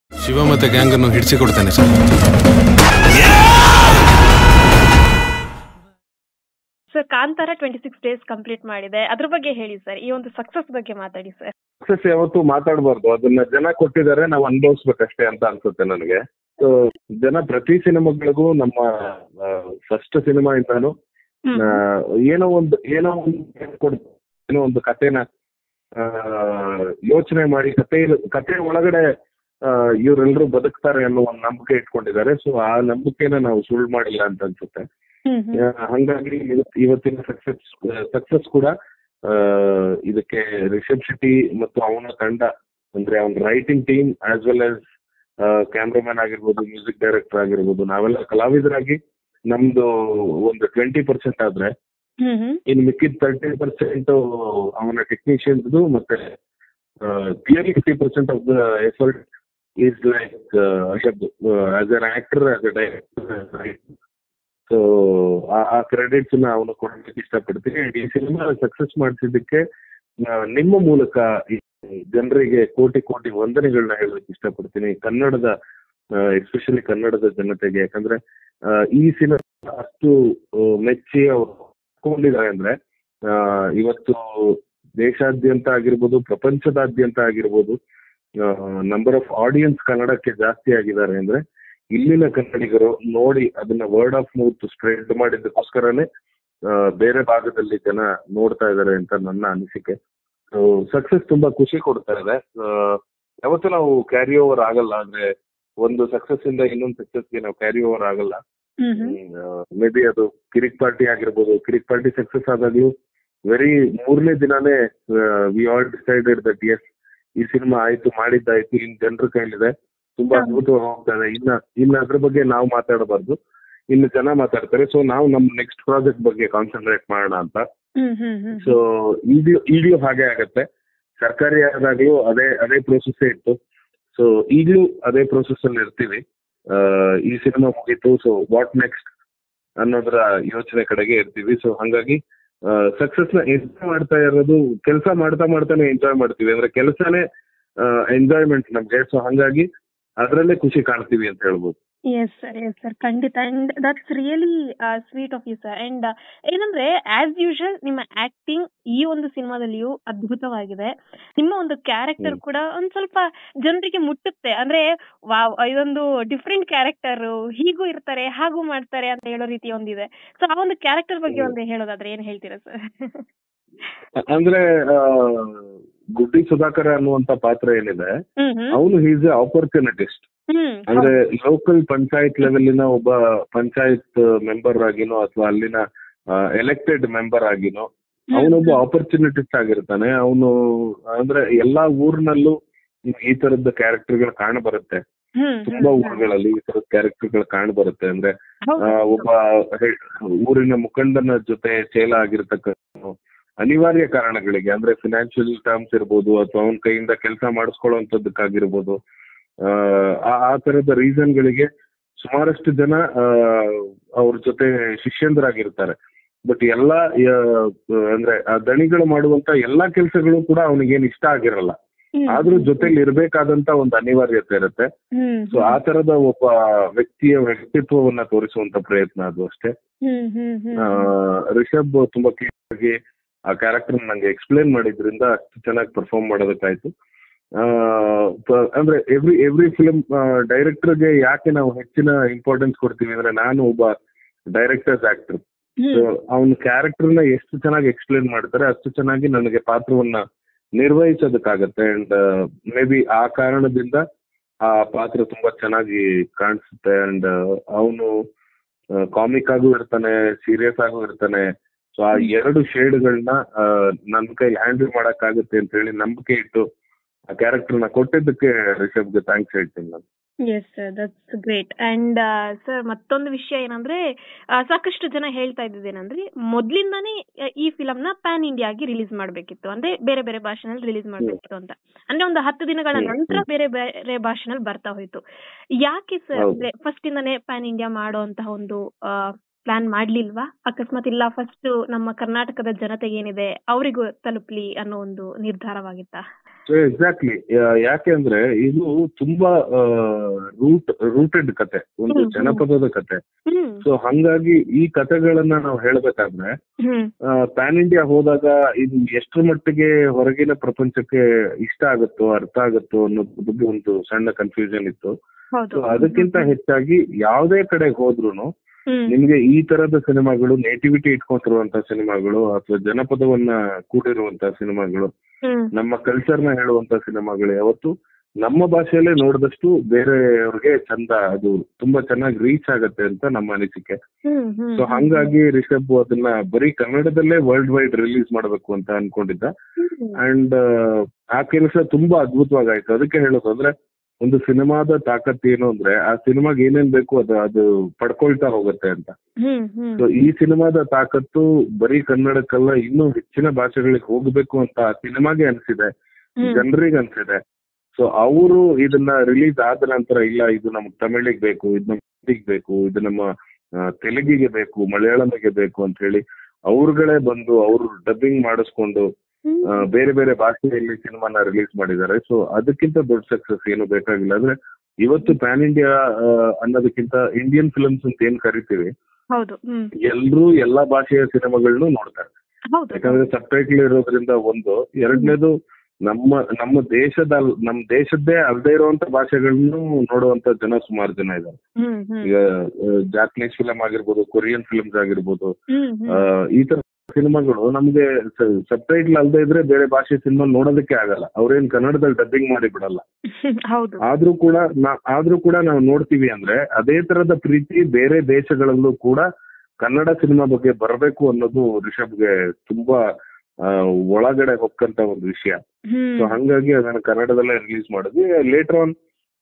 ಶಿವ ಮತ್ತೆ ಗ್ಯಾಂಗ್ ಅನ್ನು ಹಿಡಿಸಿಕೊಡ್ತಾನೆ sir sir Kantara twenty six days complete ಮಾಡಿದೆ ಅದ್ರ ಬಗ್ಗೆ ಹೇಳಿ ಸರ್ ಈ ಒಂದು ಸಕ್ಸಸ್ ಬಗ್ಗೆ ಮಾತಾಡಿ ಸರ್ ಸಕ್ಸಸ್ ಯಾವತ್ತೂ ಮಾತಾಡಬಾರ್ದು ಅದನ್ನ ಜನ ಕೊಟ್ಟಿದ್ದಾರೆ ನಾವು ಅನುಭವಿಸ್ಬೇಕಷ್ಟೇ ಅಂತ ಅನ್ಸುತ್ತೆ ನನಗೆ ಸೊ ಜನ ಪ್ರತಿ ಸಿನಿಮಾಗಳಿಗೂ ನಮ್ಮ ಫಸ್ಟ್ ಸಿನಿಮಾ ಇಂದಾನು ಆ, ಏನೋ ಒಂದು ಏನೋ ಒಂದು ಕೊಡ್- ಏನೋ ಒಂದು ಕಥೆನ ಯೋಚನೆ ಮಾಡಿ ಕತೆ ಕತೆ ಒಳಗಡೆ ಇವರೆಲ್ಲರೂ ಬದುಕ್ತಾರೆ ಅನ್ನೋ ಒಂದು ನಂಬಿಕೆ ಇಟ್ಕೊಂಡಿದ್ದಾರೆ ಸೊ ಆ ನಂಬಿಕೆನ ನಾವು ಸುಳ್ಳು ಮಾಡಿಲ್ಲ ಅಂತ ಅನ್ಸುತ್ತೆ ಆ, ಹಂಗಾಗಿ ಇವತ್- ಇವತ್ತಿನ ಸಕ್ಸಸ್ ಸಕ್ಸಸ್ ಕೂಡ ಆ, ಇದಕ್ಕೆ ರಿಷಬ್ ಶೆಟ್ಟಿ ಮತ್ತು ಅವನ ತಂಡ ಅಂದ್ರೆ ಅವನ writing team as well as cameraman ಆಗಿರ್ಬೋದು ಮ್ಯೂಸಿಕ್ ಡೈರೆಕ್ಟರ್ ಆಗಿರ್ಬೋದು ನಾವೆಲ್ಲ ಕಲಾವಿದರಾಗಿ ನಮ್ದು ಒಂದು ಟ್ವೆಂಟಿ ಪರ್ಸೆಂಟ್ ಆದ್ರೆ ಇನ್ನು ಮಿಕ್ಕಿದ ತರ್ಟಿ ಪರ್ಸೆಂಟ್ ಅವನ ಟೆಕ್ನಿಷಿಯನ್ಸ್ ಮತ್ತೆ clearly fifty percent of the effort is like Rishab as an actor as a director so ಆ ಕ್ರೆಡಿಟ್ಸ್ ನ ಅವನು ಕೊಡಲಿಕ್ಕೆ ಇಷ್ಟಪಡ್ತೀನಿ And ಈ ಸಿನಿಮಾ ಸಕ್ಸಸ್ ಮಾಡಿಸಿದ್ದಕ್ಕೆ ನಿಮ್ಮ ಮೂಲಕ ಈ ಜನರಿಗೆ ಕೋಟಿ ಕೋಟಿ ವಂದನೆಗಳನ್ನ ಹೇಳಲಿಕ್ಕೆ ಇಷ್ಟಪಡ್ತೀನಿ ಕನ್ನಡದ ಎಸ್ಪೆಷಲಿ ಕನ್ನಡದ ಜನತೆಗೆ ಯಾಕಂದ್ರೆ ಆ, ಈ ಸಿನಿಮಾ ಅಷ್ಟು ಆ, ಮೆಚ್ಚಿ ಅವ್ರು ಕೊಂಡಿದ್ದಾರೆ ಅಂದ್ರೆ ಆ, ಇವತ್ತು ದೇಶಾದ್ಯಂತ ಆಗಿರ್ಬೋದು ಪ್ರಪಂಚದಾದ್ಯಂತ ಆಗಿರ್ಬೋದು ನಂಬರ್ ಆಫ್ ಆಡಿಯನ್ಸ್ ಕನ್ನಡಕ್ಕೆ ಜಾಸ್ತಿ ಆಗಿದ್ದಾರೆ ಅಂದ್ರೆ ಇಲ್ಲಿನ ಕನ್ನಡಿಗರು ನೋಡಿ ಅದನ್ನ ವರ್ಡ್ ಆಫ್ ಮೌತ್ ಸ್ಪ್ರೆಡ್ ಮಾಡಿದ್ದಕ್ಕೋಸ್ಕರನೇ ಆ, ಬೇರೆ ಭಾಗದಲ್ಲಿ ಜನ ನೋಡ್ತಾ ಇದ್ದಾರೆ ಅಂತ ನನ್ನ ಅನಿಸಿಕೆ ಸಕ್ಸಸ್ ತುಂಬಾ ಖುಷಿ ಕೊಡ್ತಾ ಇದೆ ಆ, ಯಾವತ್ತೂ ನಾವು ಕ್ಯಾರಿ ಓವರ್ ಆಗಲ್ಲ ಅಂದ್ರೆ ಒಂದು ಸಕ್ಸಸ್ ಇಂದ ಇನ್ನೊಂದು ಸಕ್ಸಸ್ಗೆ ನಾವು ಕ್ಯಾರಿ ಓವರ್ ಆಗಲ್ಲ ಮೇ ಬಿ ಅದು ಕಿರಿಕ್ ಪಾರ್ಟಿ ಆಗಿರ್ಬೋದು ಕಿರಿಕ್ ಪಾರ್ಟಿ ಸಕ್ಸಸ್ ಆದಾಗ್ಲೂ ವೆರಿ ಮೂರನೇ ದಿನಾನೇ we all decided that yes ಈ ಸಿನಿಮಾ ಆಯ್ತು ಮಾಡಿದ್ದಾಯ್ತು ಇನ್ ಜನರ ಕೈಲಿದೆ ತುಂಬಾ ಹಾ. ಅದ್ಭುತವಾಗಿ ಹೋಗ್ತಾ ಇದೆ ಇನ್ನ ಇನ್ನ ಅದ್ರ ಬಗ್ಗೆ ನಾವು ಮಾತಾಡಬಾರ್ದು ಇನ್ನು ಜನ ಮಾತಾಡ್ತಾರೆ ಸೊ ನಾವು ನಮ್ ನೆಕ್ಸ್ಟ್ ಪ್ರಾಜೆಕ್ಟ್ ಬಗ್ಗೆ ಕಾನ್ಸಂಟ್ರೇಟ್ ಮಾಡೋಣ ಅಂತ ಸೊ ಈಗಲೂ ಈಗಲೂ ಹಾಗೆ ಆಗತ್ತೆ ಸರ್ಕಾರಿ ಆದಾಗ್ಲೂ ಅದೇ ಅದೇ ಪ್ರೋಸೆಸ್ ಇತ್ತು ಸೊ ಈಗಲೂ ಅದೇ ಪ್ರೋಸೆಸ್ ಅಲ್ಲಿ ಇರ್ತೀವಿ ಆ, ಈ ಸಿನಿಮಾ ಮುಗೀತು ಸೊ ವಾಟ್ ನೆಕ್ಸ್ಟ್ ಅನ್ನೋದ್ರ ಯೋಚನೆ ಕಡೆಗೆ ಇರ್ತೀವಿ ಸೊ ಹಂಗಾಗಿ ಸಕ್ಸಸ್ ನ ಎಂಜಾಯ್ ಮಾಡ್ತಾ ಇರೋದು ಕೆಲಸ ಮಾಡ್ತಾ ಮಾಡ್ತಾನೆ ಎಂಜಾಯ್ ಮಾಡ್ತೀವಿ ಅಂದ್ರೆ ಕೆಲಸನೇ ಎಂಜಾಯ್ಮೆಂಟ್ ನಮ್ಗೆ ಸೊ ಹಂಗಾಗಿ ಅದರಲ್ಲೇ ಖುಷಿ ಕಾಣ್ತೀವಿ ಅಂತ ಹೇಳ್ಬೋದು ಎಸ್ ಸರ್ ಎಸ್ ಸರ್ ಖಂಡಿತ and that's really sweet of you sir and ಏನಂದ್ರೆ ಆಸ್ ಯೂಶುವಲ್ ನಿಮ್ಮ ಆಕ್ಟಿಂಗ್ ಈ ಒಂದು ಸಿನಿಮಾದಲ್ಲಿಯೂ ಅದ್ಭುತವಾಗಿದೆ ನಿಮ್ಮ ಒಂದು ಕ್ಯಾರೆಕ್ಟರ್ ಹ್ಮ್. ಕೂಡ ಒಂದ್ ಸ್ವಲ್ಪ ಜನರಿಗೆ ಮುಟ್ಟುತ್ತೆ ಅಂದ್ರೆ ವಾವ್ ಇದೊಂದು ಡಿಫ್ರೆಂಟ್ ಕ್ಯಾರೆಕ್ಟರ್ ಹೀಗೂ ಇರ್ತಾರೆ ಹಾಗೂ ಮಾಡ್ತಾರೆ ಅಂತ ಹೇಳೋ ರೀತಿ ಒಂದಿದೆ ಸೊ ಆ ಒಂದು ಕ್ಯಾರೆಕ್ಟರ್ ಬಗ್ಗೆ ಹ್ಮ್. ಒಂದು ಹೇಳೋದಾದ್ರೆ ಏನ್ ಹೇಳ್ತೀರಾ ಸರ್ ಅಂದ್ರೆ ಆ, ಗುಡ್ಡಿ ಸುಧಾಕರ್ ಅನ್ನುವಂತ ಪಾತ್ರ ಏನಿದೆ ಹ್ಮ್ ಹ್ಮ್ ಅವನು ಈಸ್ ಎ ಆಪರ್ಚುನಿಟಿಸ್ಟ್ ಹ್ಮ್ ಅಂದ್ರೆ ಲೋಕಲ್ ಪಂಚಾಯತ್ ಲೆವೆಲಿನ ಒಬ್ಬ ಪಂಚಾಯತ್ ಮೆಂಬರ್ ಆಗಿನೋ ಅಥವಾ ಅಲ್ಲಿನ ಎಲೆಕ್ಟೆಡ್ ಮೆಂಬರ್ ಆಗಿನೋ ಅವನೊಬ್ಬ ಆಪರ್ಚುನಿಟಿಸ್ಟ್ ಆಗಿರ್ತಾನೆ ಅವನು ಅಂದ್ರೆ ಎಲ್ಲಾ ಊರಿನಲ್ಲೂ ಈ ತರದ ಕ್ಯಾರೆಕ್ಟರ್ಗಳು ಕಾಣ ಬರುತ್ತೆ ಹ್ಮ್ ತುಂಬಾ ಊರುಗಳಲ್ಲಿ ಈ ತರದ ಕ್ಯಾರೆಕ್ಟರ್ಗಳು ಕಾಣ ಬರುತ್ತೆ ಅಂದ್ರೆ ಹೌದು. ಆ, ಒಬ್ಬ ಹೆ- ಊರಿನ ಮುಖಂಡನ ಜೊತೆ ಚೇಲ ಆಗಿರ್ತಕ್ಕ ಅನಿವಾರ್ಯ ಕಾರಣಗಳಿಗೆ ಅಂದ್ರೆ ಫಿನಾನ್ಷಿಯಲ್ ಟರ್ಮ್ಸ್ ಇರ್ಬೋದು ಅಥವಾ ಅವನ ಕೈಯಿಂದ ಕೆಲಸ ಮಾಡಿಸ್ಕೊಳ್ಳುವಂತದ್ದಕ್ಕಾಗಿರ್ಬೋದು ಆ, ಆ ಆ ತರದ ರೀಸನ್ ಗಳಿಗೆ ಸುಮಾರಷ್ಟು ಜನ ಆ, ಅವ್ರ ಜೊತೆ ಶಿಷ್ಯಂದರಾಗಿರ್ತಾರೆ ಬಟ್ ಎಲ್ಲಾ ಆ, ಅಂದ್ರೆ ಆ ದಣಿಗಳು ಮಾಡುವಂತ ಎಲ್ಲಾ ಕೆಲಸಗಳು ಕೂಡ ಅವನಿಗೇನ್ ಇಷ್ಟ ಆಗಿರಲ್ಲ ಹ್ಮ್. ಆದ್ರೂ ಜೊತೆಲಿ ಇರ್ಬೇಕಾದಂತ ಒಂದು ಅನಿವಾರ್ಯತೆ ಇರುತ್ತೆ ಹ್ಮ್ ಸೊ ಆ ತರದ ಒಬ್ಬ ವ್ಯಕ್ತಿಯ ವ್ಯಕ್ತಿತ್ವವನ್ನ ತೋರಿಸುವಂತ ಪ್ರಯತ್ನ ಅದು ಅಷ್ಟೇ ಹ್ಮ್ ಹ್ಮ್ ಹ್ಮ್ ಆ, ರಿಷಬ್ ತುಂಬಾ ಕ್ಲಿಯರ್ ಆಗಿ ಆ ಕ್ಯಾರೆಕ್ಟರ್ ನಂಗೆ ಎಕ್ಸ್ಪ್ಲೇನ್ ಮಾಡಿದ್ರಿಂದ ಅಷ್ಟು ಚೆನ್ನಾಗಿ ಪರ್ಫಾರ್ಮ್ ಮಾಡೋದಕ್ಕಾಯ್ತು ಆ, ಪ- ಅಂದ್ರೆ ಎವ್ರಿ ಎವ್ರಿ ಫಿಲ್ಮ್ ಡೈರೆಕ್ಟರ್ಗೆ ಯಾಕೆ ನಾವು ಹೆಚ್ಚಿನ ಇಂಪಾರ್ಟೆನ್ಸ್ ಕೊಡ್ತೀವಿ ಅಂದ್ರೆ ನಾನು ಒಬ್ಬ ಡೈರೆಕ್ಟರ್ಸ್ ಆಕ್ಟರ್ ಸೊ ಅವನ ಕ್ಯಾರೆಕ್ಟರ್ ನ ಎಷ್ಟು ಚೆನ್ನಾಗಿ ಎಕ್ಸ್ಪ್ಲೇನ್ ಮಾಡ್ತಾರೆ ಅಷ್ಟು ಚೆನ್ನಾಗಿ ನನಗೆ ಪಾತ್ರವನ್ನ ನಿರ್ವಹಿಸೋದಕ್ಕಾಗತ್ತೆ ಅಂಡ್ ಮೇ ಬಿ ಆ ಕಾರಣದಿಂದ ಆ ಪಾತ್ರ ತುಂಬಾ ಚೆನ್ನಾಗಿ ಕಾಣಿಸುತ್ತೆ ಅಂಡ್ ಅವನು ಕಾಮಿಕ್ ಆಗೂ ಇರ್ತಾನೆ ಸೀರಿಯಸ್ ಆಗೂ ಇರ್ತಾನೆ ಸೊ ಆ ಎರಡು ಶೇಡ್ಗಳನ್ನ ನನ್ನ ಕೈ ಹ್ಯಾಂಡಲ್ ಮಾಡಕ್ಕಾಗುತ್ತೆ ಅಂತ ಹೇಳಿ ನಂಬಿಕೆ ಇಟ್ಟು ಆ ಕ್ಯಾರೆಕ್ಟರ್ ನ ಕೊಟ್ಟಿದ್ದಕ್ಕೆ ರಿಷಬ್ಗೆ ಥ್ಯಾಂಕ್ಸ್ ಹೇಳ್ತೀನಿ ನಾನು yes sir that's great and sir ಮತ್ತೊಂದು ವಿಷಯ ಏನಂದ್ರೆ ಆ, ಸಾಕಷ್ಟು ಜನ ಹೇಳ್ತಾ ಇದ್ದಿದ್ದೇನಂದ್ರೆ ಮೊದ್ಲಿಂದಾನೇ ಆ, ಈ ಫಿಲಮ್ ನ ಪ್ಯಾನ್ ಇಂಡಿಯಾ ಆಗಿ ರಿಲೀಸ್ ಮಾಡ್ಬೇಕಿತ್ತು ಅಂದ್ರೆ ಬೇರೆ ಬೇರೆ ಭಾಷೆನಲ್ಲಿ ರಿಲೀಸ್ ಮಾಡ್ಬೇಕಿತ್ತು ಅಂತ ಅಂದ್ರೆ ಒಂದು ಹತ್ತು ದಿನಗಳ ಹ್ಮ್, ನಂತರ ಹ್ಮ್. ಬೇರೆ ಬೇರೆ ಭಾಷೆನಲ್ಲಿ ಬರ್ತಾ ಹೋಯ್ತು ಯಾಕೆ ಸರ್ ಹೌದು. ಅಂದ್ರೆ ಫಸ್ಟ್ ಇಂದಾನೇ ಪ್ಯಾನ್ ಇಂಡಿಯಾ ಮಾಡುವಂತಹ ಒಂದು ಪ್ಲಾನ್ ಮಾಡ್ಲಿಲ್ವಾ ಅಕಸ್ಮಾತ್ ಇಲ್ಲ ಫಸ್ಟ್ ನಮ್ಮ ಕರ್ನಾಟಕದ ಜನತೆಗೆ ಏನಿದೆ ಅವರಿಗೂ ತಲುಪ್ಲಿ ಅನ್ನೋ ಒಂದು ನಿರ್ಧಾರವಾಗಿತ್ತಾ ಎಕ್ಸಾಕ್ಟ್ಲಿ ಯಾಕೆ ಅಂದ್ರೆ ಇದು ತುಂಬಾ ರೂಟ್ ರೂಟೆಡ್ ಕತೆ ಒಂದು ಹ್ಮ್, ಹ್ಮ್. ಜನಪದದ ಕತೆ ಹ್ಮ್ ಸೊ ಹಂಗಾಗಿ ಈ ಕತೆಗಳನ್ನ ನಾವು ಹೇಳ್ಬೇಕಾದ್ರೆ ಹ್ಮ್ ಪ್ಯಾನ್ ಇಂಡಿಯಾ ಹೋದಾಗ ಇದು ಎಷ್ಟರ ಮಟ್ಟಿಗೆ ಹೊರಗಿನ ಪ್ರಪಂಚಕ್ಕೆ ಇಷ್ಟ ಆಗುತ್ತೋ ಅರ್ಥ ಆಗುತ್ತೋ ಅನ್ನೋದ್ರ ಬಗ್ಗೆ ಒಂದು ಸಣ್ಣ ಕನ್ಫ್ಯೂಷನ್ ಇತ್ತು ಹೌದು ಸೊ ಅದಕ್ಕಿಂತ ಹೆಚ್ಚಾಗಿ ಯಾವುದೇ ಕಡೆ ಹೋದ್ರುನು ಹ್ಮ್ ನಿಮ್ಗೆ ಈ ತರದ ಸಿನಿಮಾಗಳು ನೇಟಿವಿಟಿ ಇಟ್ಕೊಂಡಿರುವಂತ ಸಿನಿಮಾಗಳು ಅಥವಾ ಜನಪದವನ್ನ ಕೂಡಿರುವಂತ ಸಿನಿಮಾಗಳು ಹ್ಮ್ ನಮ್ಮ ಕಲ್ಚರ್ ನ ಹೇಳುವಂತ ಸಿನಿಮಾಗಳು ಯಾವತ್ತು ನಮ್ಮ ಭಾಷೆಯಲ್ಲೇ ನೋಡಿದಷ್ಟು ಬೇರೆಯವ್ರಿಗೆ ಚಂದ ಅದು ತುಂಬಾ ಚೆನ್ನಾಗಿ ರೀಚ್ ಆಗತ್ತೆ ಅಂತ ನಮ್ಮ ಅನಿಸಿಕೆ ಹ್ಮ್ ಹ್ಮ್ ಸೊ ಹಂಗಾಗಿ ರಿಷಬ್ ಅದನ್ನ ಬರೀ ಕನ್ನಡದಲ್ಲೇ ವರ್ಲ್ಡ್ ವೈಡ್ ರಿಲೀಸ್ ಮಾಡಬೇಕು ಅಂತ ಅನ್ಕೊಂಡಿದ್ದ ಹ್ಮ್. ಅಂಡ್ ಆ ಕೆಲಸ ತುಂಬಾ ಅದ್ಭುತವಾಗಿ ಆಯ್ತು ಅದಕ್ಕೆ ಹೇಳೋದು ಅಂದ್ರೆ ಒಂದು ಸಿನಿಮಾದ ತಾಕತ್ ಏನು ಅಂದ್ರೆ ಆ ಸಿನಿಮಾಗೆ ಏನೇನ್ ಬೇಕು ಅದು ಅದು ಪಡ್ಕೊಳ್ತಾ ಹೋಗುತ್ತೆ ಅಂತ ಹ್ಮ್ ಹ್ಮ್ ಸೊ ಈ ಸಿನಿಮಾದ ತಾಕತ್ತು ಬರೀ ಕನ್ನಡಕ್ಕಲ್ಲ ಇನ್ನೂ ಹೆಚ್ಚಿನ ಭಾಷೆಗಳಿಗೆ ಹೋಗ್ಬೇಕು ಅಂತ ಆ ಸಿನಿಮಾಗೆ ಅನ್ಸಿದೆ ಹ್ಮ್. ಜನರಿಗೆ ಅನ್ಸಿದೆ ಸೊ ಅವರು ಇದನ್ನ ರಿಲೀಸ್ ಆದ ನಂತರ ಇಲ್ಲ ಇದು ನಮ್ಗೆ ತಮಿಳಿಗೆ ಬೇಕು ಇದು ನಮ್ಮ ಹಿಂದಿಗೆ ಬೇಕು ಇದು ನಮ್ಮ ಆ, ತೆಲುಗಿಗೆ ಬೇಕು ಮಲಯಾಳಂಗೆ ಬೇಕು ಅಂತ ಹೇಳಿ ಅವ್ರುಗಳೇ ಬಂದು ಅವರು ಡಬ್ಬಿಂಗ್ ಮಾಡಿಸ್ಕೊಂಡು ಹ್ಮ್. ಆ, ಬೇರೆ ಬೇರೆ ಭಾಷೆಯಲ್ಲಿ ಸಿನಿಮಾನ ರಿಲೀಸ್ ಮಾಡಿದ್ದಾರೆ ಸೊ ಅದಕ್ಕಿಂತ ದೊಡ್ಡ ಸಕ್ಸಸ್ ಏನು ಬೇಕಾಗಿಲ್ಲ ಅಂದ್ರೆ ಇವತ್ತು ಪ್ಯಾನ್ ಇಂಡಿಯಾ ಅನ್ನೋದಕ್ಕಿಂತ ಇಂಡಿಯನ್ ಫಿಲ್ಮ್ಸ್ ಅಂತ ಏನ್ ಕರಿತೀವಿ ಹೌದು ಹ್ಮ್ ಎಲ್ರೂ ಎಲ್ಲಾ ಭಾಷೆಯ ಸಿನಿಮಾಗಳನ್ನು ನೋಡ್ತಾರೆ ಹೌದು ಯಾಕಂದ್ರೆ ಸಬ್ ಟೈಟ್ಲ್ ಇರೋದ್ರಿಂದ ಒಂದು ಎರಡನೇದು ನಮ್ಮ ನಮ್ಮ ದೇಶದ ನಮ್ಮ ದೇಶದ್ದೇ ಅಲ್ಲದೆ ಇರುವಂತ ಭಾಷೆಗಳನ್ನು ನೋಡುವಂತ ಜನ ಸುಮಾರು ಜನ ಇದ್ದಾರೆ ಹ್ಮ್ ಹ್ಮ್ ಈಗ ಜಾಪನೀಸ್ ಫಿಲಂ ಆಗಿರ್ಬೋದು ಕೊರಿಯನ್ ಫಿಲ್ಮ್ಸ್ ಆಗಿರ್ಬೋದು ಹ್ಮ್ ಆ, ಹ್ಮ್ ಈ ತರ ಸಿನಿಮಾಗಳು ನಮ್ಗೆ ಸಬ್ ಟೈಟ್ಲ್ ಅಲ್ಲದೆ ಇದ್ರೆ ಬೇರೆ ಭಾಷೆ ಸಿನಿಮಾ ನೋಡೋದಕ್ಕೆ ಆಗಲ್ಲ ಅವ್ರೇನ್ ಕನ್ನಡದಲ್ಲಿ ಡಬ್ಬಿಂಗ್ ಮಾಡಿ ಬಿಡಲ್ಲ ಹೌದು ಆದ್ರೂ ಕೂಡ ನಾ- ಆದ್ರೂ ಕೂಡ ನಾವು ನೋಡ್ತೀವಿ ಅಂದ್ರೆ ಅದೇ ತರದ ಪ್ರೀತಿ ಬೇರೆ ದೇಶಗಳಲ್ಲೂ ಕೂಡ ಕನ್ನಡ ಸಿನಿಮಾ ಬಗ್ಗೆ ಬರಬೇಕು ಅನ್ನೋದು ರಿಷಬ್ಗೆ ತುಂಬಾ ಆ, ಒಳಗಡೆ ಹೊಕ್ಕಂತ ಒಂದು ವಿಷಯ ಹ್ಮ್ ಸೊ ಹಂಗಾಗಿ ಅದನ್ನ ಕನ್ನಡದಲ್ಲೇ ರಿಲೀಸ್ ಮಾಡಿದ್ವಿ ಲೇಟರ್ ಆನ್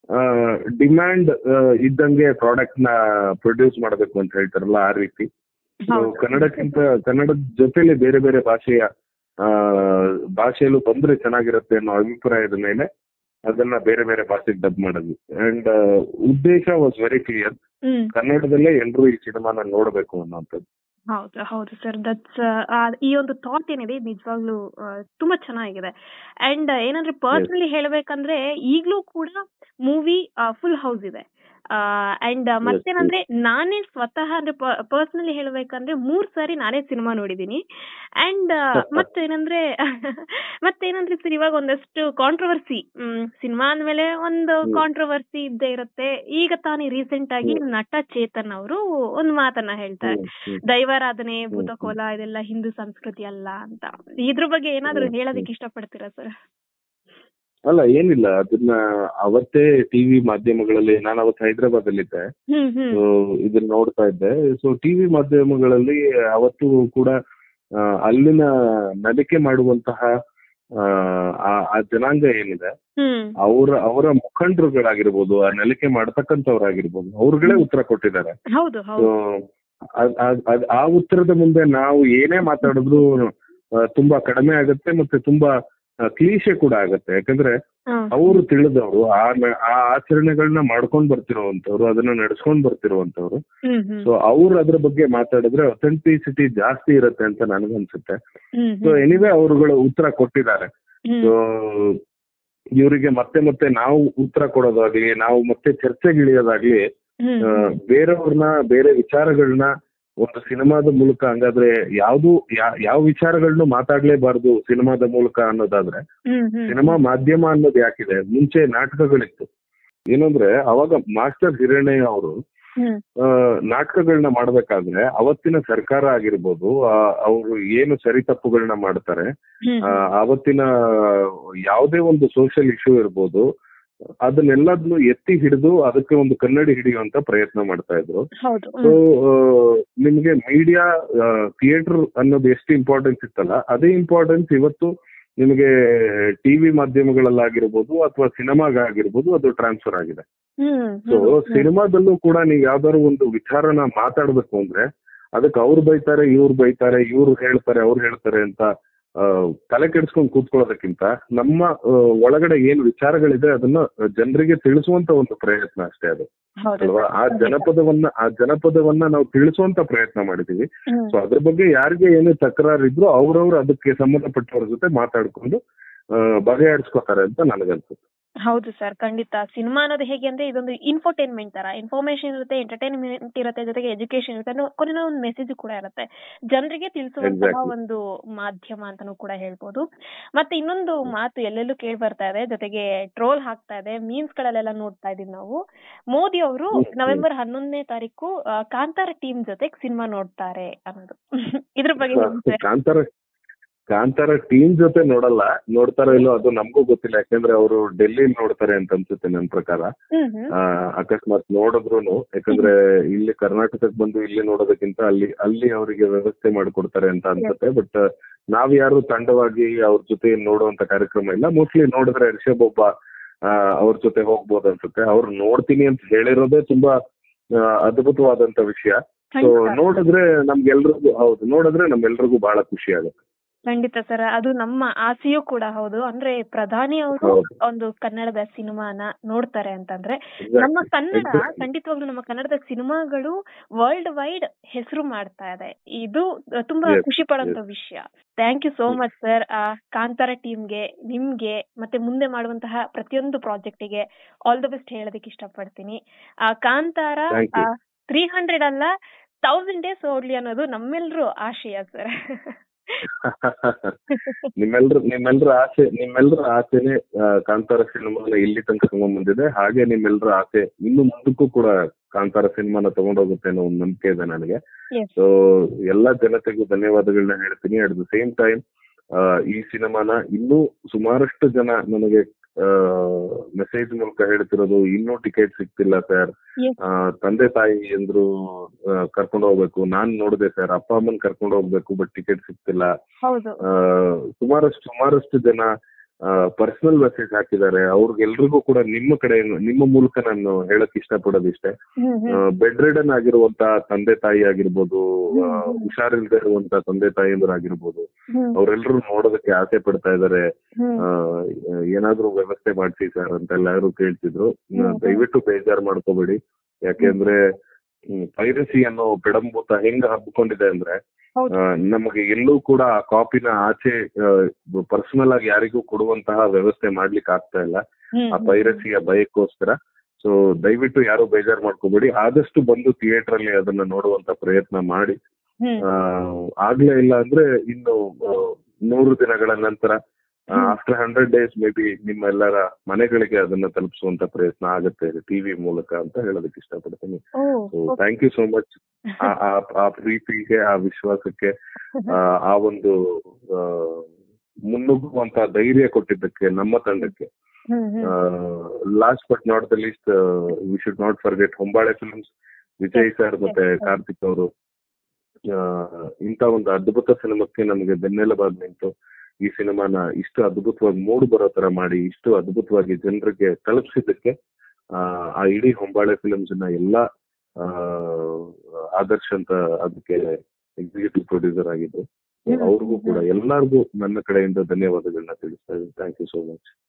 ಡಿಮ್ಯಾಂಡ್ ಇದ್ದಂಗೆ ಪ್ರಾಡಕ್ಟ್ ನ ಪ್ರೊಡ್ಯೂಸ್ ಮಾಡಬೇಕು ಅಂತ ಹೇಳ್ತಾರಲ್ಲ ಆ ರೀತಿ So, ಹೌದು. ಕನ್ನಡಕ್ಕಿಂತ ಕನ್ನಡದ ಜೊತೆಲಿ ಬೇರೆ ಬೇರೆ ಭಾಷೆಯ ಆ, ಭಾಷೆಯಲ್ಲೂ ಬಂದ್ರೆ ಚೆನ್ನಾಗಿರುತ್ತೆ ಅನ್ನೋ ಅಭಿಪ್ರಾಯದ ಮೇಲೆ ಅದನ್ನ ಬೇರೆ ಬೇರೆ ಭಾಷೆಗೆ ಡಬ್ ಮಾಡಿದ್ವಿ ಅಂಡ್ ಉದ್ದೇಶ ವಾಸ್ ವೆರಿ ಕ್ಲಿಯರ್ ಹ್ಮ್ ಕನ್ನಡದಲ್ಲೇ ಎಲ್ರೂ ಈ ಸಿನಿಮಾನ ನೋಡ್ಬೇಕು ಅನ್ನೋಂಥದ್ದು ಹೌದು ಹೌದು ಸರ್ ದಟ್ಸ್ ಈ ಒಂದು ಥಾಟ್ ಏನಿದೆ ಇದು ನಿಜವಾಗ್ಲೂ ಆ, ತುಂಬಾ ಚೆನ್ನಾಗಿದೆ ಅಂಡ್ ಏನಂದ್ರೆ ಪರ್ಸನಲಿ ಹೇಳ್ಬೇಕಂದ್ರೆ ಈಗ್ಲೂ ಕೂಡ ಮೂವಿ ಫುಲ್ ಹೌಸ್ ಇದೆ ಅಂಡ್ ಮತ್ತೇನಂದ್ರೆ ನಾನೇ ಸ್ವತಃ ಅಂದ್ರೆ ಪರ್ಸನಲಿ ಹೇಳ್ಬೇಕಂದ್ರೆ ಮೂರ್ ಸಾರಿ ನಾನೇ ಸಿನಿಮಾ ನೋಡಿದೀನಿ ಅಂಡ್ ಮತ್ತೇನಂದ್ರೆ ಮತ್ತೇನಂದ್ರೆ ಸರ್ ಇವಾಗ ಒಂದಷ್ಟು ಕಾಂಟ್ರವರ್ಸಿ ಸಿನಿಮಾ ಅಂದ್ಮೇಲೆ ಒಂದು ಹ್ಮ್. ಕಾಂಟ್ರವರ್ಸಿ ಇದ್ದೇ ಇರುತ್ತೆ ಈಗ ತಾನೇ ರೀಸೆಂಟ್ ಆಗಿ ನಟ ಚೇತನ್ ಅವರು ಒಂದು ಮಾತನ್ನ ಹೇಳ್ತಾರೆ ಹ್ಮ್, ಹ್ಮ್. ದೈವಾರಾಧನೆ ಹ್ಮ್. ಭೂತಕೋಲ ಇದೆಲ್ಲ ಹಿಂದೂ ಸಂಸ್ಕೃತಿ ಅಲ್ಲ ಅಂತ ಇದ್ರ ಬಗ್ಗೆ ಏನಾದ್ರು ಹ್ಮ್. ಹೇಳೋದಕ್ಕೆ ಇಷ್ಟಪಡ್ತೀರಾ ಸರ್ ಅಲ್ಲ ಏನಿಲ್ಲ ಅದನ್ನ ಅವತ್ತೇ ಟಿವಿ ಮಾಧ್ಯಮಗಳಲ್ಲಿ ನಾನು ಅವತ್ತು ಹೈದರಾಬಾದ್ ಅಲ್ಲಿದ್ದೆ ಹ್ಮ್ ಹ್ಮ್ So, ಇದನ್ನ ನೋಡ್ತಾ ಇದ್ದೆ ಸೊ ಟಿವಿ ಮಾಧ್ಯಮಗಳಲ್ಲಿ ಅವತ್ತು ಕೂಡ ಆ, ಅಲ್ಲಿನ ನಲಿಕೆ ಮಾಡುವಂತಹ ಆ, ಆ- ಆ ಜನಾಂಗ ಏನಿದೆ ಹ್ಮ್ ಅವರ ಅವರ ಮುಖಂಡರುಗಳಾಗಿರ್ಬೋದು ಆ ನಲಿಕೆ ಮಾಡ್ತಕ್ಕಂಥವ್ರಾಗಿರ್ಬೋದು ಅವ್ರುಗಳೇ ಉತ್ತರ ಕೊಟ್ಟಿದ್ದಾರೆ ಹೌದು So, ಹೌದು ಅದ್- ಅದ್- ಅದ್- ಆ ಉತ್ತರದ ಮುಂದೆ ನಾವು ಏನೇ ಮಾತಾಡಿದ್ರು ಆ, ತುಂಬಾ ಕಡಿಮೆ ಆಗುತ್ತೆ ಮತ್ತೆ ತುಂಬಾ ಕ್ಲೀಶೆ ಕೂಡ ಆಗುತ್ತೆ ಯಾಕಂದ್ರೆ ಹ. ಅವರು ತಿಳಿದವರು ಆ ನ- ಆ ಆಚರಣೆಗಳನ್ನ ಮಾಡ್ಕೊಂಡ್ ಬರ್ತಿರುವಂತವ್ರು ಅದನ್ನ ನಡ್ಸ್ಕೊಂಡ್ ಬರ್ತಿರುವಂತವ್ರು ಹ್ಮ್ ಹ್ಮ್ ಸೊ ಅವ್ರು ಅದ್ರ ಬಗ್ಗೆ ಮಾತಾಡಿದ್ರೆ ಅಥೆಂಟಿಸಿಟಿ ಜಾಸ್ತಿ ಇರುತ್ತೆ ಅಂತ ನನಗನ್ಸುತ್ತೆ ಹ್ಮ್ ಸೊ ಎನಿವೆ ಅವರುಗಳು ಉತ್ತರ ಕೊಟ್ಟಿದ್ದಾರೆ ಹ್ಮ್ ಸೊ ಇವರಿಗೆ ಮತ್ತೆ ಮತ್ತೆ ನಾವು ಉತ್ತರ ಕೊಡೋದಾಗ್ಲಿ ನಾವು ಮತ್ತೆ ಚರ್ಚೆಗಿಳಿಯೋದಾಗ್ಲಿ ಹ್ಮ್ ಆ, ಬೇರೆಯವ್ರನ್ನ ಬೇರೆ ವಿಚಾರಗಳನ್ನ ಒಂದು ಸಿನಿಮಾದ ಮೂಲಕ ಹಂಗಾದ್ರೆ ಯಾವ್ದು ಯಾ- ಯಾವ ವಿಚಾರಗಳನ್ನ ಮಾತಾಡ್ಲೇಬಾರ್ದು ಸಿನಿಮಾದ ಮೂಲಕ ಅನ್ನೋದಾದ್ರೆ ಹ್ಮ್ ಹ್ಮ್ ಸಿನಿಮಾ ಮಾಧ್ಯಮ ಅನ್ನೋದು ಯಾಕಿದೆ ಮುಂಚೆ ನಾಟಕಗಳಿತ್ತು ಏನಂದ್ರೆ ಅವಾಗ ಮಾಸ್ಟರ್ ಹಿರಣ್ಣಯ್ಯ ಅವರು ಹ್ಮ್ ನಾಟಕಗಳನ್ನ ಮಾಡ್ಬೇಕಾದ್ರೆ ಅವತ್ತಿನ ಸರ್ಕಾರ ಆಗಿರ್ಬೋದು ಅವರು ಏನು ಸರಿ ತಪ್ಪುಗಳನ್ನ ಮಾಡ್ತಾರೆ ಹ್ಮ್ ಆ, ಅವತ್ತಿನ ಯಾವುದೇ ಒಂದು ಸೋಷಿಯಲ್ ಇಶ್ಯೂ ಇರ್ಬೋದು ಅದನ್ನೆಲ್ಲದನ್ನು ಎತ್ತಿ ಹಿಡಿದು ಅದಕ್ಕೆ ಒಂದು ಕನ್ನಡಿ ಹಿಡಿಯುವಂತ ಪ್ರಯತ್ನ ಮಾಡ್ತಾ ಇದ್ರು ಹೌದು ಸೊ ಹ್ಮ್ ನಿಮ್ಗೆ ಮೀಡಿಯಾ ಥಿಯೇಟರ್ ಅನ್ನೋದು ಎಷ್ಟು ಇಂಪಾರ್ಟೆನ್ಸ್ ಇತ್ತಲ್ಲ ಅದೇ ಇಂಪಾರ್ಟೆನ್ಸ್ ಇವತ್ತು ನಿಮಗೆ ಟಿವಿ ಮಾಧ್ಯಮಗಳಲ್ಲಾಗಿರ್ಬೋದು ಅಥವಾ ಸಿನಿಮಾಗಾಗಿರ್ಬೋದು ಅದು ಟ್ರಾನ್ಸ್ಫರ್ ಆಗಿದೆ ಹ್ಮ್ ಸೊ ಹ್ಮ್ ಹ್ಮ್ ಸಿನಿಮಾದಲ್ಲೂ ಕೂಡ ನೀವು ಯಾವ್ದಾದ್ರು ಒಂದು ವಿಚಾರನ ಮಾತಾಡ್ಬೇಕು ಅಂದ್ರೆ ಅದಕ್ಕೆ ಅವ್ರು ಬೈತಾರೆ ಇವ್ರು ಬೈತಾರೆ ಇವ್ರು ಹೇಳ್ತಾರೆ ಅವ್ರು ಹೇಳ್ತಾರೆ ಅಂತ ಆ, ತಲೆ ಕೆಡಿಸ್ಕೊಂಡು ಕೂತ್ಕೊಳ್ಳೋದಕ್ಕಿಂತ ನಮ್ಮ ಆ, ಒಳಗಡೆ ಏನ್ ವಿಚಾರಗಳಿದೆ ಅದನ್ನ ಜನರಿಗೆ ತಿಳಿಸುವಂತ ಒಂದು ಪ್ರಯತ್ನ ಅಷ್ಟೇ ಅದು ಹೌದು ಅಲ್ವಾ ಆ ಜನಪದವನ್ನ ಆ ಜನಪದವನ್ನ ನಾವು ತಿಳಿಸುವಂತ ಪ್ರಯತ್ನ ಮಾಡಿದೀವಿ ಹ್ಮ್ ಸೊ ಅದ್ರ ಬಗ್ಗೆ ಯಾರಿಗೆ ಏನೇ ತಕರಾರಿದ್ರು ಅವ್ರವ್ರು ಅದಕ್ಕೆ ಸಂಬಂಧಪಟ್ಟವ್ರ ಜೊತೆ ಮಾತಾಡ್ಕೊಂಡು ಬಗೆಹರಿಸ್ಕೋತಾರೆ ಅಂತ ನನಗನ್ಸುತ್ತೆ ಹೌದು ಸರ್ ಖಂಡಿತ ಸಿನಿಮಾ ಅನ್ನೋದು ಹೇಗೆ ಅಂದ್ರೆ ಇದೊಂದು ಇನ್ಫೋಟೈನ್ಮೆಂಟ್ ತರ ಇನ್ಫಾರ್ಮೇಶನ್ ಇರುತ್ತೆ ಎಂಟರ್ಟೈನ್ಮೆಂಟ್ ಇರುತ್ತೆ ಜೊತೆಗೆ ಎಜುಕೇಶನ್ ಇರುತ್ತೆ ಅನ್ನೋ ಕೊನೆಯ ಒಂದು ಮೆಸೇಜ್ ಕೂಡ ಇರುತ್ತೆ ಜನರಿಗೆ ತಿಳಿಸುವಂತಹ Exactly. ಒಂದು ಮಾಧ್ಯಮ ಅಂತಾನೂ ಕೂಡ ಹೇಳ್ಬೋದು ಮತ್ತೆ ಇನ್ನೊಂದು ಮಾತು ಎಲ್ಲೆಲ್ಲೂ ಕೇಳಿ ಬರ್ತಾ ಇದೆ ಜೊತೆಗೆ ಟ್ರೋಲ್ ಹಾಕ್ತಾ ಇದೆ ಮೀಮ್ಸ್ ಗಳಲ್ಲೆಲ್ಲ ನೋಡ್ತಾ ಇದೀವಿ ನಾವು ಮೋದಿ ಅವರು ಹ್ಮ್, ಹ್ಮ್. ನವೆಂಬರ್ ಹನ್ನೊಂದನೇ ತಾರೀಕು ಆ, ಕಾಂತಾರ ಟೀಮ್ ಜೊತೆ ಸಿನಿಮಾ ನೋಡ್ತಾರೆ ಅನ್ನೋದು ಇದ್ರ ಬಗ್ಗೆ ಹೇಳಿ ಸರ್ ಕಾಂತಾರ ಕಾಂತಾರ ಟೀಮ್ ಜೊತೆ ನೋಡಲ್ಲ ನೋಡ್ತಾರೋ ಇಲ್ಲೋ ಅದು ನಮಗೂ ಗೊತ್ತಿಲ್ಲ ಯಾಕಂದ್ರೆ ಅವರು ಡೆಲ್ಲಿಲಿ ನೋಡ್ತಾರೆ ಅಂತ ಅನ್ಸುತ್ತೆ ನನ್ನ ಪ್ರಕಾರ ಹ್ಮ್ ಹ್ಮ್ ಆ, ಅಕಸ್ಮಾತ್ ನೋಡಿದ್ರು ಯಾಕಂದ್ರೆ ಇಲ್ಲಿ ಕರ್ನಾಟಕಕ್ಕೆ ಬಂದು ಇಲ್ಲಿ ನೋಡೋದಕ್ಕಿಂತ ಅಲ್ಲಿ ಅಲ್ಲಿ ಅವರಿಗೆ ವ್ಯವಸ್ಥೆ ಮಾಡಿಕೊಡ್ತಾರೆ ಅಂತ ಅನ್ಸುತ್ತೆ ಬಟ್ ನಾವ್ ಯಾರು ತಂಡವಾಗಿ ಅವ್ರ ಜೊತೆ ನೋಡುವಂತ ಕಾರ್ಯಕ್ರಮ ಇಲ್ಲ ಮೋಸ್ಟ್ಲಿ ನೋಡಿದ್ರೆ ರಿಷಬ್ ಒಬ್ಬ ಆ, ಅವ್ರ ಜೊತೆ ಹೋಗ್ಬೋದು ಅನ್ಸುತ್ತೆ ಅವ್ರು ನೋಡ್ತೀನಿ ಅಂತ ಹೇಳಿರೋದೇ ತುಂಬಾ ಆ, ಅದ್ಭುತವಾದಂತ ವಿಷಯ ಸೊ ಖಂಡಿತ. ನೋಡಿದ್ರೆ ನಮ್ಗೆಲ್ರಿಗೂ ಹೌದು ನೋಡಿದ್ರೆ ನಮ್ಗೆಲ್ರಿಗೂ ಬಹಳ ಖುಷಿ ಆಗುತ್ತೆ ಖಂಡಿತ ಸರ್ ಅದು ನಮ್ಮ ಆಸೆಯೂ ಕೂಡ ಹೌದು ಅಂದ್ರೆ ಪ್ರಧಾನಿ ಅವರು ಹೌದು. ಒಂದು ಕನ್ನಡದ ಸಿನಿಮಾನ ನೋಡ್ತಾರೆ ಅಂತಂದ್ರೆ Exactly. ನಮ್ಮ ಕನ್ನಡ Exactly. ಖಂಡಿತವಾಗ್ಲೂ ನಮ್ಮ ಕನ್ನಡದ ಸಿನಿಮಾಗಳು ವರ್ಲ್ಡ್ ವೈಡ್ ಹೆಸರು ಮಾಡ್ತಾ ಇದೆ ಇದು ತುಂಬಾ Yes, ಖುಷಿ ಪಡುವಂತ ವಿಷಯ thank you so much sir Kantara ಟೀಮ್ಗೆ ನಿಮ್ಗೆ ಮತ್ತೆ ಮುಂದೆ ಮಾಡುವಂತಹ ಪ್ರತಿಯೊಂದು ಪ್ರಾಜೆಕ್ಟಿಗೆ ಆಲ್ ದ ಬೆಸ್ಟ್ ಹೇಳೋದಕ್ಕೆ ಇಷ್ಟಪಡ್ತೀನಿ ಆ Kantara Thank you. Three hundred ಅಲ್ಲ ತೌಸಂಡ್ ಡೇಸ್ ಓಡ್ಲಿ ಅನ್ನೋದು ನಮ್ಮೆಲ್ಲರೂ ಆಶಯ ಸರ್ ನಿಮ್ಮೆಲ್ರ ನಿಮ್ಮೆಲ್ರ ಆಸೆ ನಿಮ್ಮೆಲ್ರ ಆಸೆನೆ ಆ, ಕಾಂತಾರ ಸಿನಿಮಾನ ಇಲ್ಲಿ ತನಕ ತಗೊಂಡ್ ಬಂದಿದೆ ಹಾಗೆ ನಿಮ್ಮೆಲ್ರ ಆಸೆ ಇನ್ನು ಮುಂದಕ್ಕೂ ಕೂಡ ಕಾಂತಾರ ಸಿನಿಮಾನ ತಗೊಂಡೋಗುತ್ತೆ ಅನ್ನೋ ಒಂದು ನಂಬಿಕೆ ಇದೆ ನನಗೆ Yes. ಸೊ ಎಲ್ಲಾ ಜನತೆಗೂ ಧನ್ಯವಾದಗಳನ್ನ ಹೇಳ್ತೀನಿ ಅಟ್ ದ ಸೇಮ್ ಟೈಮ್ ಈ ಸಿನಿಮಾನ ಇನ್ನೂ ಸುಮಾರಷ್ಟು ಜನ ನನಗೆ ಮೆಸೇಜ್ ಮೂಲಕ ಹೇಳ್ತಿರೋದು ಇನ್ನೂ ಟಿಕೆಟ್ ಸಿಗ್ತಿಲ್ಲ ಸರ್ Yes. ತಂದೆ ತಾಯಿ ಎಂದ್ರು ಕರ್ಕೊಂಡು ಹೋಗ್ಬೇಕು ನಾನ್ ನೋಡಿದೆ ಸರ್ ಅಪ್ಪ ಅಮ್ಮನ್ ಕರ್ಕೊಂಡು ಹೋಗ್ಬೇಕು ಬಟ್ ಟಿಕೆಟ್ ಸಿಗ್ತಿಲ್ಲ ಹೌದು ಆ, ಸುಮಾರಷ್ಟು ಸುಮಾರಷ್ಟು ಜನ ಪರ್ಸನಲ್ ಮೆಸೇಜ್ ಹಾಕಿದ್ದಾರೆ ಅವ್ರಿಗೆಲ್ರಿಗೂ ಕೂಡ ನಿಮ್ಮ ಕಡೆ ನಿಮ್ಮ ಮೂಲಕ ನಾನು ಹೇಳಕ್ ಇಷ್ಟಪಡೋದಿಷ್ಟೇ ಹ್ಮ್ ಹ್ಮ್ ಬೆಡ್ ರಿಡನ್ ಆಗಿರುವಂತ ತಂದೆ ತಾಯಿ ಆಗಿರ್ಬೋದು ಆ, ಹ್ಮ್. ಹುಷಾರಿಲ್ದೇ ಇರುವಂತ ತಂದೆ ತಾಯಿಯಂದ್ರಾಗಿರ್ಬೋದು ಹ್ಮ್ ಅವರೆಲ್ಲರೂ ನೋಡೋದಕ್ಕೆ ಆಸೆ ಪಡ್ತಾ ಇದಾರೆ ಹ್ಮ್ ಆ, ಏನಾದ್ರೂ ವ್ಯವಸ್ಥೆ ಮಾಡ್ಸಿ ಸರ್ ಅಂತ ಎಲ್ಲಾರು ಕೇಳ್ತಿದ್ರು ಹ್ಮ್, ಹ್ಮ್. ದಯವಿಟ್ಟು ಬೇಜಾರ್ ಮಾಡ್ಕೋಬೇಡಿ ಯಾಕೆಂದ್ರೆ ಪೈರಸಿ ಅನ್ನೋ ಬೆಡಂಬೂತ ಹೆಂಗ್ ಹಬ್ಕೊಂಡಿದೆ ಅಂದ್ರೆ ಹೌದು. ಆ, ನಮಗೆ ಎಲ್ಲೂ ಕೂಡ ಆ ಕಾಪಿನ ಆಚೆ ಪರ್ಸನಲ್ ಆಗಿ ಯಾರಿಗೂ ಕೊಡುವಂತಹ ವ್ಯವಸ್ಥೆ ಮಾಡ್ಲಿಕ್ಕೆ ಆಗ್ತಾ ಇಲ್ಲ ಹ್ಮ್ ಆ ಪೈರಸಿಯ ಭಯಕ್ಕೋಸ್ಕರ ಸೊ ದಯವಿಟ್ಟು ಯಾರು ಬೇಜಾರ್ ಮಾಡ್ಕೋಬೇಡಿ ಆದಷ್ಟು ಬಂದು ಥಿಯೇಟರ್ ಅಲ್ಲಿ ಅದನ್ನ ನೋಡುವಂತ ಪ್ರಯತ್ನ ಮಾಡಿ ಹ್ಮ್ ಆ, ಆಗ್ಲೇ ಇಲ್ಲ ಅಂದ್ರೆ ಇನ್ನು ಆ, ನೂರು ದಿನಗಳ ನಂತರ hmm. After hundred days maybe ನಿಮ್ಮೆಲ್ಲರ ಮನೆಗಳಿಗೆ ಅದನ್ನ ತಲುಪಿಸುವಂತ ಪ್ರಯತ್ನ ಆಗುತ್ತೆ ಟಿವಿ ಮೂಲಕ ಅಂತ ಹೇಳೋದಕ್ಕೆ ಇಷ್ಟಪಡ್ತೀನಿ oh so thank you so much ಆ ಪ್ರೀತಿಗೆ ಆ ವಿಶ್ವಾಸಕ್ಕೆ ಆ, ಆ ಒಂದು ಆ, ಮುನ್ನುಗ್ಗುವಂತ ಧೈರ್ಯ ಕೊಟ್ಟಿದ್ದಕ್ಕೆ ನಮ್ಮ ತಂಡಕ್ಕೆ hmm hmm last but not the least we should not forget Hombale films Vijay sir ಮತ್ತೆ yes, yes. ಕಾರ್ತಿಕ್ ಅವರು ಇಂತ ಒಂದು ಅದ್ಭುತ ಸಿನಿಮಾಕ್ಕೆ ನಮಗೆ ಬೆನ್ನೆಲುಬಾಗಿ ನಿಂತು ಈ ಸಿನಿಮಾನ ಇಷ್ಟು ಅದ್ಭುತವಾಗಿ ಮೂಡ್ ಬರೋ ತರ ಮಾಡಿ ಇಷ್ಟು ಅದ್ಭುತವಾಗಿ ಜನರಿಗೆ ತಲುಪಿಸಿದ್ದಕ್ಕೆ ಆ, ಆ ಇಡೀ ಹೊಂಬಾಳೆ ಫಿಲ್ಮ್ಸ್ ನ ಎಲ್ಲಾ ಆ, ಆದರ್ಶ್ ಅಂತ ಅದಕ್ಕೆ ಎಕ್ಸಿಕ್ಯೂಟಿವ್ ಪ್ರೊಡ್ಯೂಸರ್ ಆಗಿದ್ದು ಹ್ಮ್, ಅವ್ರಿಗೂ ಹ್ಮ್, ಕೂಡ ಎಲ್ಲರಿಗೂ ನನ್ನ ಕಡೆಯಿಂದ ಧನ್ಯವಾದಗಳನ್ನ ತಿಳಿಸ್ತಾ ಇದ್ದೀನಿ ಥ್ಯಾಂಕ್ ಯು ಸೋ ಮಚ್